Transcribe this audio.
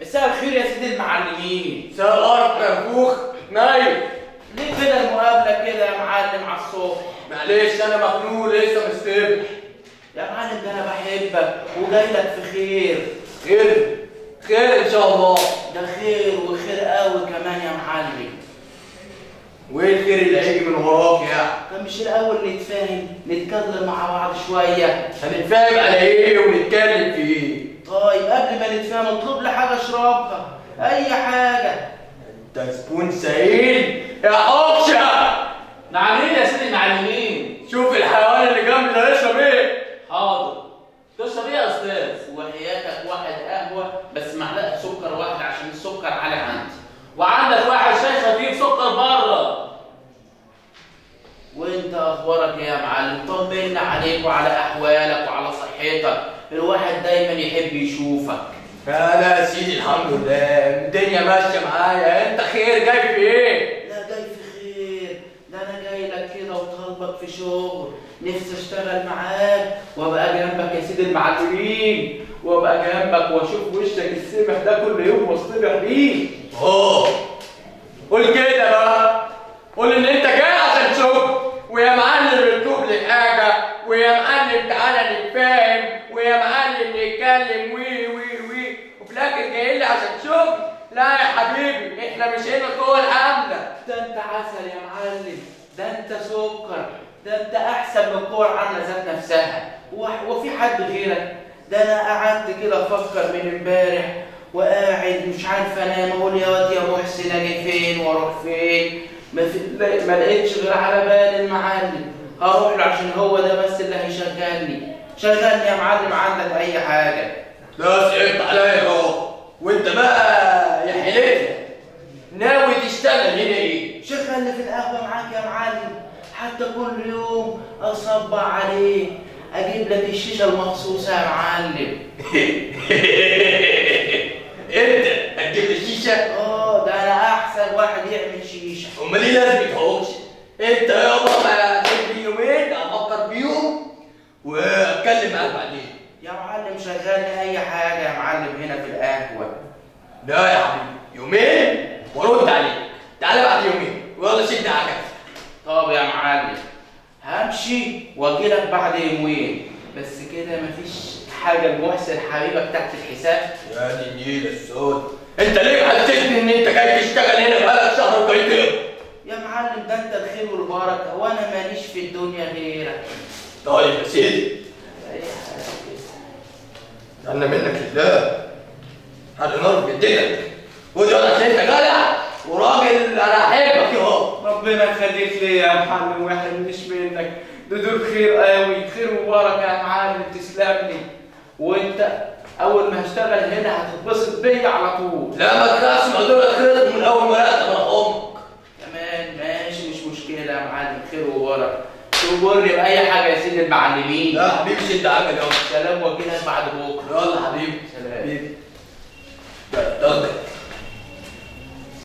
مساء الخير يا سيدي المعلمين مساء القرف منفوخ نايم ليه كده المقابله كده يا معلم على الصبح معلش انا مخنوق لسه مستبح يا معلم ده انا بحبك وجاي لك في خير خير خير ان شاء الله ده خير وخير قوي كمان يا معلم وايه الخير اللي هيجي من وراك يعني كان مش الاول نتفاهم نتكلم مع بعض شويه هنتفاهم على ايه ونتكلم في ايه طيب قبل ما نتفاهم اطلب لي حاجه اشربها اي حاجه انت زبون سعيد يا حبشه نعمين يا سيدي المعلمين شوف الحيوان اللي جنبي ده يشرب ايه حاضر تشرب ايه يا استاذ وحياتك واحد قهوه بس معلقه سكر واحد عشان السكر عالي عندي وعندك واحد شاي خفيف سكر بره وانت اخبارك ايه يا معلم طمنا عليك وعلى احوالك وعلى صحتك الواحد دايما يحب يشوفك انا يا سيدي الحمد لله الدنيا ماشيه معايا انت خير جاي في ايه لا جاي في خير ده انا جاي لك كده وطالبك في شغل نفسي اشتغل معاك وابقى جنبك يا سيدي المعلمين وابقى جنبك واشوف وشك السمح ده كل يوم واصطبح بيه اوه قول كده بقى قول ان انت جاي عشان شغل ويا معلم اكتب لي حاجه ويا معلم تعالى نتفاهم ويا معلم نتكلم وي وي وي وفي الاخر جاي لي عشان شغل لا يا حبيبي احنا مش هنا جوه الحمله ده انت عسل يا معلم ده انت سكر ده انت احسن من الكور عامله ذات نفسها هو- هو في حد غيرك ده انا قعدت كده افكر من امبارح وقاعد مش عارف انام اقول يا واد يا محسن اجي فين واروح فين ما, في لا- ما لقيتش غير على بال المعلم هروح له عشان هو ده بس اللي هيشغلني شغلني يا معلم عندك اي حاجه لا صعبت عليا اهو وانت بقى يا حليتها ناوي تشتغل هنا ايه شغلني في القهوة معاك يا معلم حتى كل يوم أصبع عليه أجيب لك الشيشة المخصوصة يا معلم انت هتجيب لي شيشه آه ده أنا أحسن واحد يعمل شيشة امال ليه لازم تهوش انت يابا ما تجيب لي يومين افكر بيهم واتكلم معاك بعدين يا معلم شغلني أي حاجة يا معلم هنا في القهوة لا يا حبيبي يومين وارد عليك تعالى بعد يومين ويلا شد عجلك طب يا معلم همشي وأجيلك بعد يومين بس كده مفيش حاجة لمحسن حبيبك تحت الحساب يا دي النيل السود انت ليه حسسني ان انت جاي تشتغل هنا بقالك شهر وجاي تقبض يا معلم ده أنت الخير والبركة وأنا ماليش في الدنيا غيرك طيب يا سيدي أي حاجة كده. انا منك لله هذا نار بديلك ودي انا عشان انت جدع وراجل انا احبك يا ربنا يخليك لي يا معلم ويحرمنيش منك ده دول خير قوي خير وبركه يا معلم تسلم لي وانت اول ما هشتغل هنا هتتبسط بيا على طول لا ما تخافش موضوع الخير من اول ما رقت من امك كمان ماشي مش مشكله يا معلم خير وبركه تمر باي حاجه يا سيدي المعلمين لا حبيبي شد عجل يا سلام واجيلك بعد بكره يلا حبيبي سلام حبيبي ده- ده